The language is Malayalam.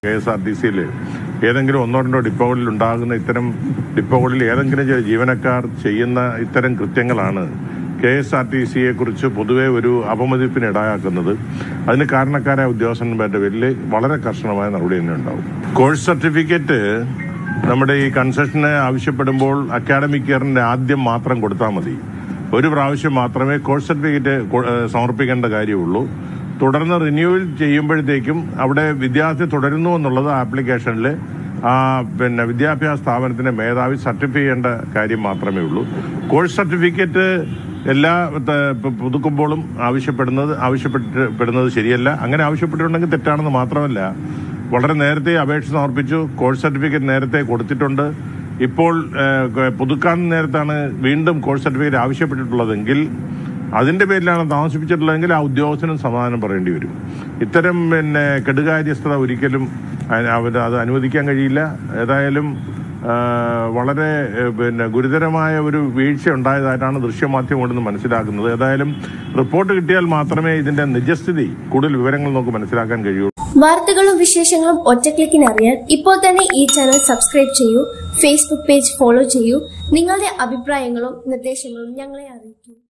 കെ എസ് ആർ ടി സിയിൽ ഏതെങ്കിലും ഒന്നോ രണ്ടോ ഡിപ്പോകളിൽ ഉണ്ടാകുന്ന ഇത്തരം ഡിപ്പോകളിൽ ഏതെങ്കിലും ചില ജീവനക്കാർ ചെയ്യുന്ന ഇത്തരം കൃത്യങ്ങളാണ് കെ എസ് ആർ ടി സിയെ കുറിച്ച് പൊതുവെ ഒരു അപമതിപ്പിന് ഇടയാക്കുന്നത് അതിന് കാരണക്കാരായ ഉദ്യോഗസ്ഥന്മാരുടെ പേരിൽ വളരെ കർശനമായ നടപടി തന്നെ ഉണ്ടാവും കോഴ്സ് സർട്ടിഫിക്കറ്റ് നമ്മുടെ ഈ കൺസെഷന് ആവശ്യപ്പെടുമ്പോൾ അക്കാഡമിക് ഇയറിന്റെ ആദ്യം മാത്രം കൊടുത്താൽ മതി ഒരു പ്രാവശ്യം മാത്രമേ കോഴ്സ് സർട്ടിഫിക്കറ്റ് കൊ- ഏഹ് സമർപ്പിക്കേണ്ട കാര്യമുള്ളൂ തുടർന്ന് റിന്യൂവൽ ചെയ്യുമ്പോഴത്തേക്കും അവിടെ വിദ്യാർത്ഥി തുടരുന്നു എന്നുള്ളത് ആപ്ലിക്കേഷനിൽ ആ പിന്നെ വിദ്യാഭ്യാസ സ്ഥാപനത്തിന്റെ മേധാവി സർട്ടിഫൈ ചെയ്യേണ്ട കാര്യം മാത്രമേ ഉള്ളൂ കോഴ്സ് സർട്ടിഫിക്കറ്റ് എല്ലാ ത- പ- പുതുക്കുമ്പോഴും ആവശ്യപ്പെടുന്നത് ആവശ്യപ്പെടപ്പെടുന്നത് ശരിയല്ല അങ്ങനെ ആവശ്യപ്പെട്ടിട്ടുണ്ടെങ്കിൽ തെറ്റാണെന്ന് മാത്രമല്ല വളരെ നേരത്തെ അപേക്ഷ സമർപ്പിച്ചു കോഴ്സ് സർട്ടിഫിക്കറ്റ് നേരത്തെ കൊടുത്തിട്ടുണ്ട് ഇപ്പോൾ ഏഹ്, പുതുക്കാൻ നേരത്താണ് വീണ്ടും കോഴ്സ് സർട്ടിഫിക്കറ്റ് ആവശ്യപ്പെട്ടിട്ടുള്ളതെങ്കിൽ അതിന്റെ പേരിലാണ് താമസിപ്പിച്ചിട്ടുള്ളതെങ്കിൽ ആ ഉദ്യോഗസ്ഥനും സമാധാനം പറയേണ്ടി വരും ഇത്തരം പിന്നെ കെടുകാര്യസ്ഥത ഒരിക്കലും അ- അവര് അത് അനുവദിക്കാൻ കഴിയില്ല ഏതായാലും ആ, വളരെ ഏ, പിന്നെ ഗുരുതരമായ ഒരു വീഴ്ച ഉണ്ടായതായിട്ടാണ് ദൃശ്യമാധ്യമം കൊണ്ടെന്ന് മനസ്സിലാക്കുന്നത് ഏതായാലും റിപ്പോർട്ട് കിട്ടിയാൽ മാത്രമേ ഇതിന്റെ നിജസ്ഥിതി കൂടുതൽ വിവരങ്ങൾ നമുക്ക് മനസ്സിലാക്കാൻ കഴിയൂ വാർത്തകളും വിശേഷങ്ങളും ഒറ്റക്ലിക്കിന് അറിയാൻ ഇപ്പോൾ തന്നെ ഈ ചാനൽ സബ്സ്ക്രൈബ് ചെയ്യൂ ഫേസ്ബുക്ക് പേജ് ഫോളോ ചെയ്യൂ നിങ്ങളുടെ അഭിപ്രായങ്ങളും നിർദ്ദേശങ്ങളും ഞങ്ങളെ അറിയിക്കൂ